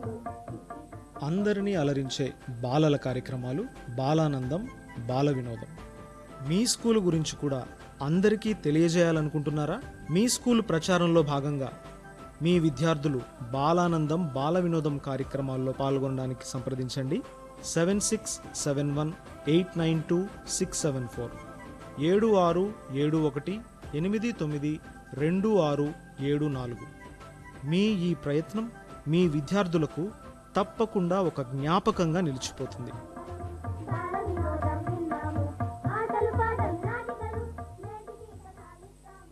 అందరినీ అలరించే బాలల కార్యక్రమాలు బాలానందం బాల వినోదం మీ స్కూల్ గురించి కూడా అందరికీ తెలియజేయాలనుకుంటున్నారా మీ స్కూల్ ప్రచారంలో భాగంగా మీ విద్యార్థులు బాలానందం బాల వినోదం కార్యక్రమాల్లో పాల్గొనడానికి సంప్రదించండి seven six seven one eight nine two six seven four ఏడు ఆరు ఏడు ఒకటి ఎనిమిది తొమ్మిది రెండు ఆరు ఏడు నాలుగు మీ ఈ ప్రయత్నం మీ విద్యార్థులకు తప్పకుండా ఒక జ్ఞాపకంగా నిలిచిపోతుంది బాలవినోదం విన్నాము ఆటలు పాటలు నాటికలు నేటికి కథ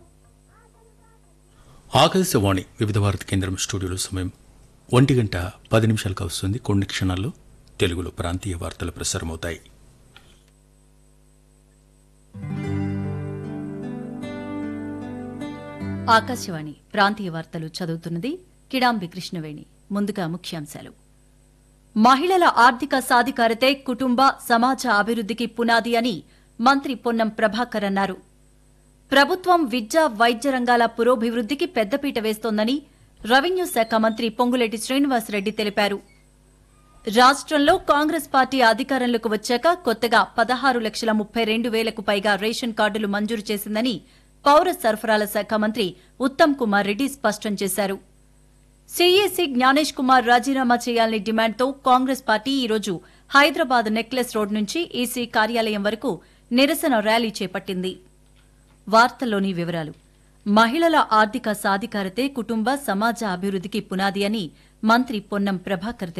ఆకాశవాణి వివిధ భారతి కేంద్రం స్టూడియోలో సమయం ఒంటి గంట పది నిమిషాలకు వస్తుంది కొన్ని క్షణాల్లో తెలుగులో ప్రాంతీయ వార్తలు ప్రసారమవుతాయి ఆకాశవాణి ప్రాంతీయ వార్తలు చదువుతున్నది కిడాంబి కృష్ణవేణి ముందుగా ముఖ్యాంశాలు మహిళల ఆర్థిక సాధికారతే కుటుంబ సమాజ అభివృద్ధికి పునాది అని మంత్రి పొన్నం ప్రభాకర్ అన్నారు ప్రభుత్వం విద్య వైద్య రంగాల పురోభివృద్ధికి పెద్దపీట వేస్తోందని రెవెన్యూ శాఖ మంత్రి పొంగులేటి శ్రీనివాసరెడ్డి తెలిపారు రాష్ట్రంలో కాంగ్రెస్ పార్టీ అధికారంలోకి వచ్చాక కొత్తగా పదహారు లక్షల ముప్పై రెండు వేలకు పైగా రేషన్ కార్డులు మంజూరు చేసిందని పౌర సరఫరాల శాఖ మంత్రి ఉత్తమ్ కుమార్ రెడ్డి స్పష్టం చేశారు సీఈసీ జ్ఞానేష్ కుమార్ రాజీనామా చేయాలని డిమాండ్తో కాంగ్రెస్ పార్టీ ఈరోజు హైదరాబాద్ నెక్లెస్ రోడ్ నుంచి ఈసీ కార్యాలయం వరకు నిరసన ర్యాలీ చేపట్టింది వార్తల్లోని వివరాలు మహిళల ఆర్థిక సాధికారతే కుటుంబ సమాజ అభివృద్ధికి పునాది అని మంత్రి పొన్నం ప్రభాకర్